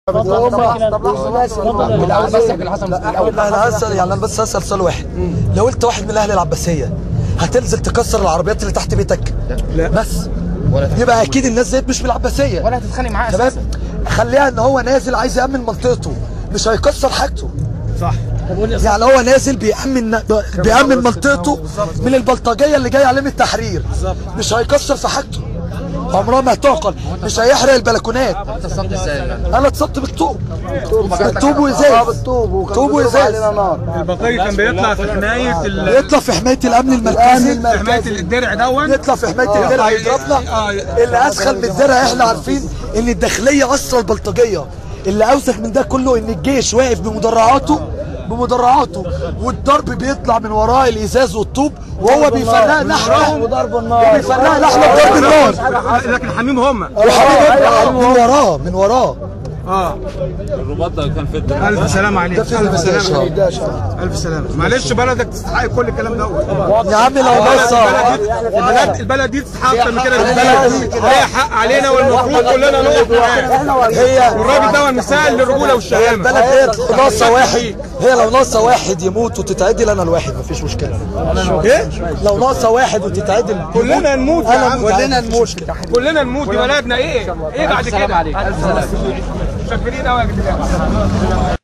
العباسيه اللي حصل لا انا هسال يعني انا بس هسال سؤال واحد لو انت واحد من اهل العباسيه هتنزل تكسر العربيات اللي تحت بيتك لا. بس ولا يبقى اكيد الناس ديت مش من العباسيه ولا هتتخانق معاه تمام اساسا خليها ان هو نازل عايز يامن منطقته مش هيكسر حاجته صح يعني هو نازل بيأمن بيأمن منطقته من البلطجيه اللي جايه عليه من التحرير مش هيكسر في حاجته عمرها ما هتعقل مش هيحرق البلكونات انت الصمت ازاي انا اتصبت بالطوب بالطوب وازاز طوب وازاز البلطجي كان بيطلع في حمايه ال- يطلع في حمايه الامن المركزي في حمايه الدرع دون يطلع في حمايه الدرع يضربنا اللي اسخن من الدرع احنا عارفين ان الداخليه اسرى البلطجيه اللي اوسخ من ده كله ان الجيش واقف بمدرعاته بمدرعاته والضرب بيطلع من وراه الازاز والطوب وهو بيفرقنا احنا وضرب النار بيفرقنا احنا بضرب النار لكن حميم هم وحبيبي من وراه من وراه اه الرباط ده كان في الدنيا الف سلام عليك ده في الف سلام المداشة. عليك الف سلام معلش بلدك تستحق كل الكلام ده يا عم لو بص البلد البلد دي تستحق اكتر من كده البلد دي ليها حق علينا والمفروض كلنا نقف معاه هي والراجل ده مثال للرجوله والشهامه البلد ديت لو ناقصه واحد هي لو ناقصه واحد يموت وتتعدل انا الواحد مفيش مشكله ايه لو ناقصه واحد وتتعدل كلنا نموت يا انا عم كلنا نموت كلنا نموت دي بلدنا ايه ايه بعد السلام كده عليك شاكرين قوي يا جدعان